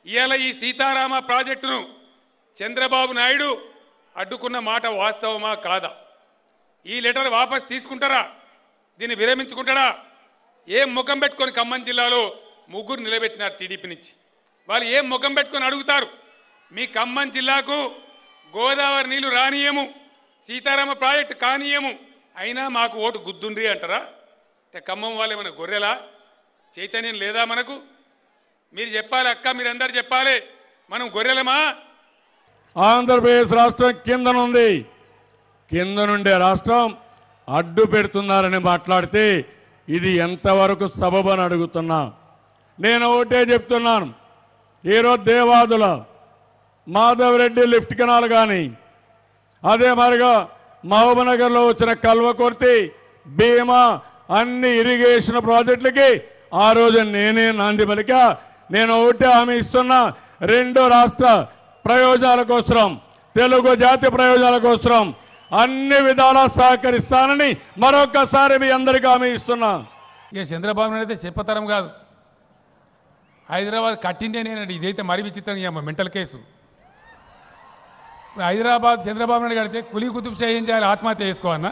ఇవాళ ఈ సీతారామ ప్రాజెక్టును చంద్రబాబు నాయుడు అడ్డుకున్న మాట వాస్తవమా కాదా ఈ లెటర్ వాపస్ తీసుకుంటారా దీన్ని విరమించుకుంటారా ఏం ముఖం పెట్టుకొని ఖమ్మం జిల్లాలో ముగ్గురు నిలబెట్టినారు టీడీపీ నుంచి వాళ్ళు ఏం ముఖం పెట్టుకొని అడుగుతారు మీ ఖమ్మం జిల్లాకు గోదావరి నీళ్లు రానియము సీతారామ ప్రాజెక్టు కానియము అయినా మాకు ఓటు గుద్దుండ్రి అంటారా అంటే ఖమ్మం వాళ్ళు ఏమైనా గొర్రెలా చైతన్యం లేదా మనకు మీరు చెప్పాలి అక్క మీరందరూ చెప్పాలి మనం గొర్రెలమా ఆంధ్రప్రదేశ్ రాష్ట్రం కిందనుంది కింద నుండే రాష్ట్రం అడ్డు పెడుతున్నారని మాట్లాడితే ఇది ఎంతవరకు సబబని అడుగుతున్నా నేను ఒకటే చెప్తున్నాను ఈరోజు దేవాదుల మాధవరెడ్డి లిఫ్ట్ కెనాల్ కానీ అదే మరిగా మహబూబ్నగర్లో వచ్చిన కల్వకుర్తి భీమా అన్ని ఇరిగేషన్ ప్రాజెక్టులకి ఆ రోజు నేనే నాంది పలిక నేను ఒకటే హామీ ఇస్తున్నా రెండు రాష్ట్ర ప్రయోజనాల కోసం తెలుగు జాతి ప్రయోజనాల కోసం అన్ని విధాలా సహకరిస్తానని మరొకసారి మీ అందరికీ హామీ ఇస్తున్నా ఇక చంద్రబాబు నాయుడు అయితే చెప్పతరం కాదు హైదరాబాద్ కట్టిందే నేనండి ఇదైతే మరీ విచిత్రంగా అమ్మ మెంటల్ కేసు ఇప్పుడు హైదరాబాద్ చంద్రబాబు నాయుడు కడితే కులీ కుతుబ్ షా ఏం చేయాలి ఆత్మహత్య చేసుకోవన్నా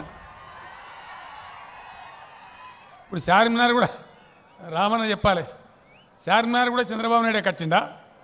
ఇప్పుడు చార్మినార్ కూడా రామన్న చెప్పాలి చార్మినార్ కూడా చంద్రబాబు నాయుడే కట్టిండా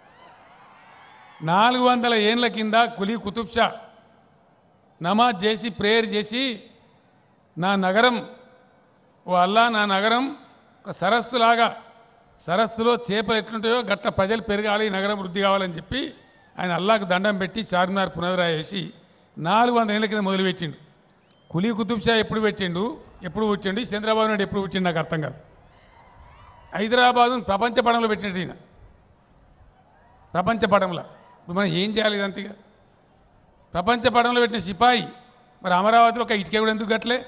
నాలుగు వందల ఏండ్ల కింద కులీ కుతుబ్ షా నమాజ్ చేసి ప్రేయర్ చేసి నా నగరం ఓ అల్లా నా నగరం ఒక సరస్సులాగా సరస్సులో చేపలు ఎట్లుంటాయో గట్ట ప్రజలు పెరగాలి ఈ నగరం వృద్ధి కావాలని చెప్పి ఆయన అల్లాకు దండం పెట్టి చార్మినార్ పునరాయ వేసి నాలుగు వందల ఏళ్ళ కింద మొదలుపెట్టిండు కులీ కుతుబ్ షా ఎప్పుడు పెట్టిండు ఎప్పుడు పుట్టిండు ఈ చంద్రబాబు నాయుడు ఎప్పుడు పుట్టిండు నాకు అర్థం కాదు హైదరాబాదు ప్రపంచ పటంలో పెట్టినట్టు ఈయన ప్రపంచ పటంలో ఇప్పుడు మనం ఏం చేయాలి ఇదంతగా ప్రపంచ పటంలో పెట్టిన సిపాయి మరి అమరావతిలో ఒక ఇటుక కూడా ఎందుకు గట్లే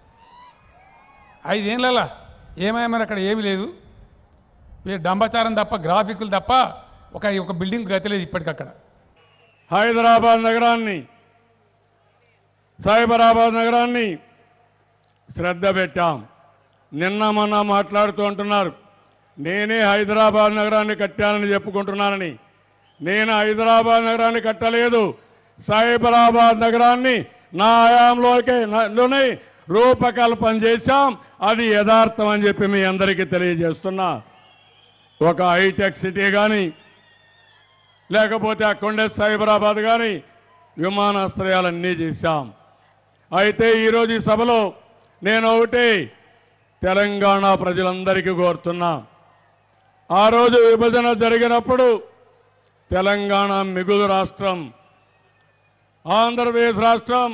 ఐదేళ్ళలా ఏమయ్యా మరి అక్కడ ఏమీ లేదు ఈ డంబచారం తప్ప గ్రాఫిక్లు తప్ప ఒక ఒక బిల్డింగ్ గతి లేదు ఇప్పటికక్కడ హైదరాబాద్ నగరాన్ని సైబరాబాద్ నగరాన్ని శ్రద్ధ పెట్టాం నిన్న మొన్న మాట్లాడుతూ అంటున్నారు నేనే హైదరాబాద్ నగరాన్ని కట్టానని చెప్పుకుంటున్నానని నేను హైదరాబాద్ నగరాన్ని కట్టలేదు సైబరాబాద్ నగరాన్ని నా హయాంలోకే లోనే రూపకల్పన చేశాం అది యథార్థం అని చెప్పి మీ అందరికీ తెలియజేస్తున్నా ఒక హైటెక్ సిటీ కానీ లేకపోతే ఆ కొండే సైబరాబాద్ కానీ విమానాశ్రయాలన్నీ చేశాం అయితే ఈరోజు ఈ సభలో నేను ఒకటి తెలంగాణ ప్రజలందరికీ కోరుతున్నా ఆ రోజు విభజన జరిగినప్పుడు తెలంగాణ మిగులు రాష్ట్రం ఆంధ్రప్రదేశ్ రాష్ట్రం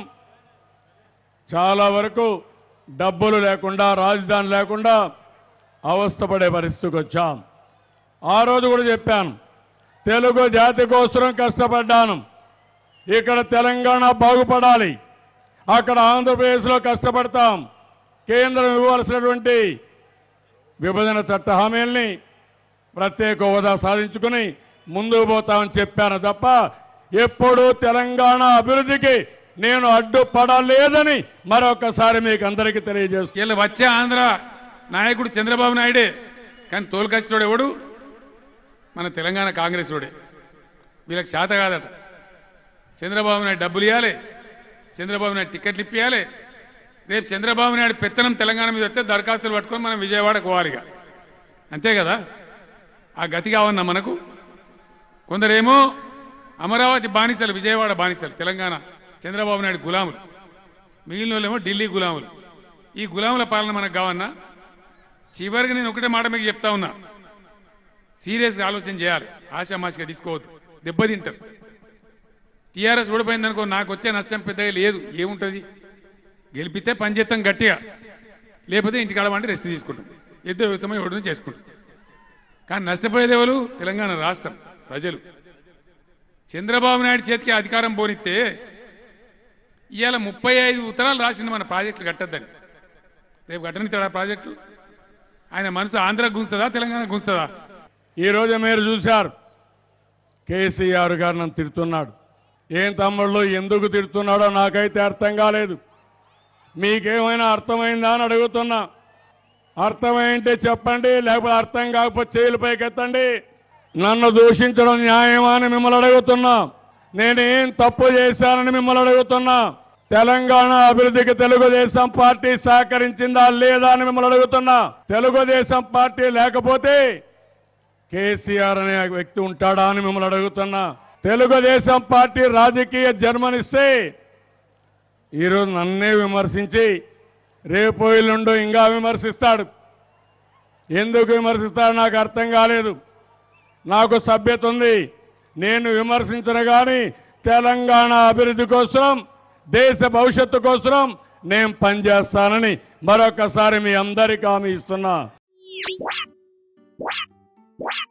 చాలా వరకు డబ్బులు లేకుండా రాజధాని లేకుండా అవస్థపడే పరిస్థితికి వచ్చాం ఆ రోజు కూడా చెప్పాను తెలుగు జాతి కోసం కష్టపడ్డాను ఇక్కడ తెలంగాణ బాగుపడాలి అక్కడ ఆంధ్రప్రదేశ్లో కష్టపడతాం కేంద్రం ఇవ్వాల్సినటువంటి విభజన చట్ట హామీల్ని ప్రత్యేక హోదా సాధించుకుని ముందుకు పోతామని చెప్పాను తప్ప ఎప్పుడూ తెలంగాణ అభివృద్ధికి నేను అడ్డుపడలేదని మరొకసారి మీకు అందరికీ తెలియజేస్తున్నాను వీళ్ళు వచ్చే ఆంధ్ర నాయకుడు చంద్రబాబు నాయుడే కానీ తోలుకష్టోడు ఎవడు మన తెలంగాణ కాంగ్రెస్ వాడే వీళ్ళకి శాత కాదట చంద్రబాబు నాయుడు డబ్బులు ఇవ్వాలి చంద్రబాబు నాయుడు టికెట్లు ఇప్పియాలి రేపు చంద్రబాబు నాయుడు పెత్తనం తెలంగాణ మీద వస్తే దరఖాస్తులు పట్టుకొని మనం విజయవాడకు పోవాలిగా అంతే కదా ఆ గతి కావన్నా మనకు కొందరేమో అమరావతి బానిసలు విజయవాడ బానిసలు తెలంగాణ చంద్రబాబు నాయుడు గులాములు మిగిలిన వాళ్ళేమో ఢిల్లీ గులాములు ఈ గులాముల పాలన మనకు కావన్నా చివరికి నేను ఒకటే మాట మీకు చెప్తా ఉన్నా సీరియస్గా ఆలోచన చేయాలి ఆశామాషిగా తీసుకోవద్దు దెబ్బతింటారు టీఆర్ఎస్ ఓడిపోయిందనుకో నాకు వచ్చే నష్టం పెద్దగా లేదు ఏముంటుంది గెలిపితే పని చేస్తాం గట్టిగా లేకపోతే ఇంటికి ఆడమంటే రెస్ట్ తీసుకుంటాం యుద్ధ వ్యవసాయం ఎవరిని చేసుకుంటాం కానీ నష్టపోయేది ఎవరు తెలంగాణ రాష్ట్రం ప్రజలు చంద్రబాబు నాయుడు చేతికి అధికారం పోనిస్తే ఇవాళ ముప్పై ఐదు ఉత్తరాలు రాసింది మన ప్రాజెక్టులు కట్టద్దని రేపు కట్టనిస్తాడా ప్రాజెక్టు ఆయన మనసు ఆంధ్ర గుంచుతుందా తెలంగాణ గుంచుతుందా ఈరోజు మీరు చూశారు కేసీఆర్ గారు నన్ను తిడుతున్నాడు ఏం తమ్ముళ్ళు ఎందుకు తిడుతున్నాడో నాకైతే అర్థం కాలేదు మీకేమైనా అర్థమైందా అని అడుగుతున్నా అర్థమైంటే చెప్పండి లేకపోతే అర్థం కాకపోతే చేతులు పైకెత్తండి నన్ను దూషించడం న్యాయమా అని మిమ్మల్ని అడుగుతున్నా నేనేం తప్పు చేశానని మిమ్మల్ని అడుగుతున్నా తెలంగాణ అభివృద్ధికి తెలుగుదేశం పార్టీ సహకరించిందా లేదా అని మిమ్మల్ని అడుగుతున్నా తెలుగుదేశం పార్టీ లేకపోతే కేసీఆర్ అనే వ్యక్తి ఉంటాడా అని మిమ్మల్ని అడుగుతున్నా తెలుగుదేశం పార్టీ రాజకీయ జన్మనిస్తే ఈరోజు నన్నే విమర్శించి రేపు ఎల్లుండో ఇంకా విమర్శిస్తాడు ఎందుకు విమర్శిస్తాడు నాకు అర్థం కాలేదు నాకు సభ్యత ఉంది నేను విమర్శించను కానీ తెలంగాణ అభివృద్ధి కోసం దేశ భవిష్యత్తు కోసం నేను పనిచేస్తానని మరొకసారి మీ అందరికీ హామీ ఇస్తున్నా